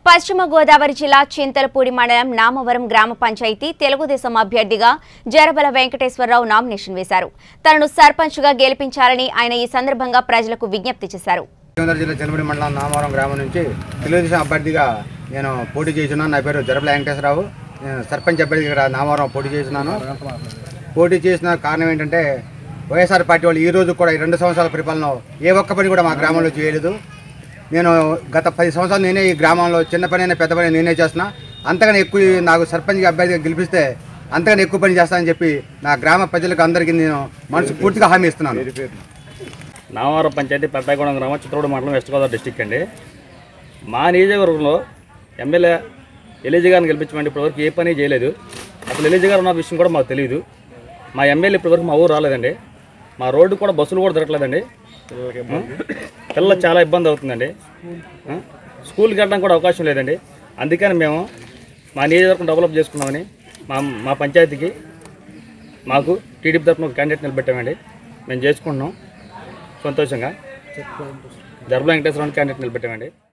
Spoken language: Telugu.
పశ్చిమ గోదావరి జిల్లా చింతలపూడి మండలం నామవరం గ్రామ పంచాయతీ తెలుగుదేశం అభ్యర్థిగా జరబల వెంకటేశ్వరరావు నామినేషన్ వేశారు తనను సర్పంచ్గా గెలిపించాలని ఆయన ఈ సందర్భంగా ప్రజలకు విజ్ఞప్తి చేశారు గోదావరి జిల్లా చెలపడి మండలం నామవరం గ్రామం నుంచి తెలుగుదేశం అభ్యర్థిగా నేను పోటీ చేస్తున్నాను నా పేరు జరపల వెంకటేశ్వరరావు నేను సర్పంచ్ అభ్యర్థిగా ఇక్కడ నామవరం పోటీ చేస్తున్నాను పోటీ చేసిన కారణం ఏంటంటే వైఎస్ఆర్ పార్టీ వాళ్ళు ఈ రోజు కూడా ఈ రెండు సంవత్సరాల పరిపాలన ఏ ఒక్క పని కూడా మా గ్రామంలో చేయలేదు నేను గత పది సంవత్సరాలు నేనే ఈ గ్రామంలో చిన్న పని అయినా పెద్ద పని నేనే చేస్తున్నా అంతగానే ఎక్కువ నాకు సర్పంచ్గా అభ్యర్థిగా గెలిపిస్తే అంతగానే ఎక్కువ పని చేస్తానని చెప్పి నా గ్రామ ప్రజలకు అందరికీ నేను మనసు పూర్తిగా హామీ ఇస్తున్నాను నామవరం పంచాయతీ పెద్దాగూడెం గ్రామం చిత్రూడు మండలం వెస్ట్ గోదావరి డిస్టిక్ అండి మా నియోజకవర్గంలో ఎమ్మెల్యే ఎలిజీ గారిని గెలిపించమండి ఇప్పటివరకు ఏ పని చేయలేదు అసలు ఎలిజీ గారు ఉన్న విషయం కూడా మాకు తెలియదు మా ఎమ్మెల్యే ఇప్పటివరకు మా ఊరు రాలేదండి మా రోడ్డు కూడా బస్సులు కూడా దొరకలేదండి ఉం? పిల్లలకు చాలా ఇబ్బంది అవుతుందండి ఉం? స్కూల్కి వెళ్ళడానికి కూడా అవకాశం లేదండి అందుకని మేము మా నియోజకవర్గం డెవలప్ చేసుకున్నామని మా మా పంచాయతీకి మాకు టీడీపీ తరఫున ఒక క్యాండిడేట్ నిలబెట్టామండి మేము చేసుకుంటున్నాం సంతోషంగా జర్బల వెంకటేశ్వరరావు క్యాండిడేట్ నిలబెట్టామండి